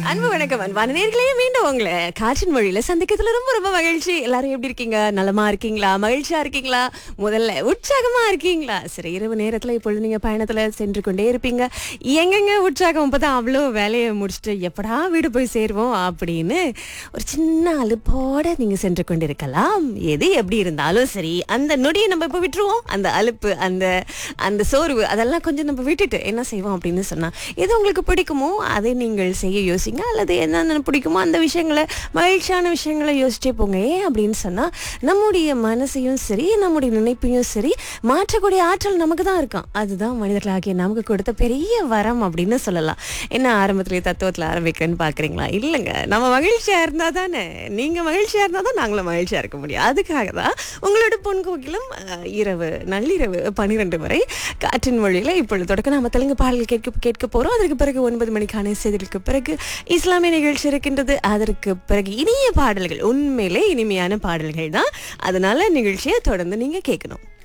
அன்பு வணக்கம் அன்பான நேர்களே மீண்டும் உங்களை காற்றின் மொழியில சந்திக்கிறதுல ரொம்ப ரொம்ப மகிழ்ச்சி எல்லாரும் எப்படி இருக்கீங்க நலமா இருக்கீங்களா மகிழ்ச்சியா இருக்கீங்களா முதல்ல உற்சாகமா இருக்கீங்களா சரி இரவு நேரத்துல இப்பொழுது நீங்க பயணத்துல சென்று கொண்டே இருப்பீங்க எங்கெங்க உற்சாகம் இப்பதான் அவ்வளோ வேலையை முடிச்சுட்டு எப்படா வீடு போய் சேருவோம் அப்படின்னு ஒரு சின்ன அலுப்போட நீங்க சென்று கொண்டிருக்கலாம் எது எப்படி இருந்தாலும் சரி அந்த நொடியை நம்ம இப்ப விட்டுருவோம் அந்த அலுப்பு அந்த அந்த சோர்வு அதெல்லாம் கொஞ்சம் நம்ம விட்டுட்டு என்ன செய்வோம் அப்படின்னு சொன்னா எது உங்களுக்கு பிடிக்குமோ அதை நீங்கள் செய்ய யோசிங்க அல்லது என்னென்ன பிடிக்குமோ அந்த விஷயங்களை மகிழ்ச்சியான விஷயங்களை யோசிச்சே போங்க ஏன் அப்படின்னு சொன்னா நம்முடைய மனசையும் சரி நம்முடைய நினைப்பையும் சரி மாற்றக்கூடிய ஆற்றல் நமக்கு தான் இருக்கும் அதுதான் மனிதர்களாகிய நமக்கு கொடுத்த பெரிய வரம் அப்படின்னு சொல்லலாம் என்ன ஆரம்பத்திலேயே தத்துவத்தில் ஆரம்பிக்கிறேன்னு பார்க்குறீங்களா இல்லைங்க நம்ம மகிழ்ச்சியாக இருந்தால் தானே நீங்கள் மகிழ்ச்சியாக இருந்தால் தான் நாங்களும் மகிழ்ச்சியாக இருக்க முடியும் அதுக்காக தான் உங்களோட பொன் கோகிலும் அஹ், இரவு நள்ளிரவு பன்னிரெண்டு வரை காற்றின் மொழியில் இப்பொழுது தொடக்க நம்ம தெலுங்கு பாடல் கேட்க கேட்க போகிறோம் அதற்கு பிறகு ஒன்பது மணிக்கான செய்திகளுக்கு பிறகு இஸ்லாமிய நிகழ்ச்சி இருக்கின்றது அதற்கு பிறகு இனிய பாடல்கள் உண்மையிலே இனிமையான பாடல்கள் தான் அதனால நிகழ்ச்சியை தொடர்ந்து நீங்கள் கேட்கணும்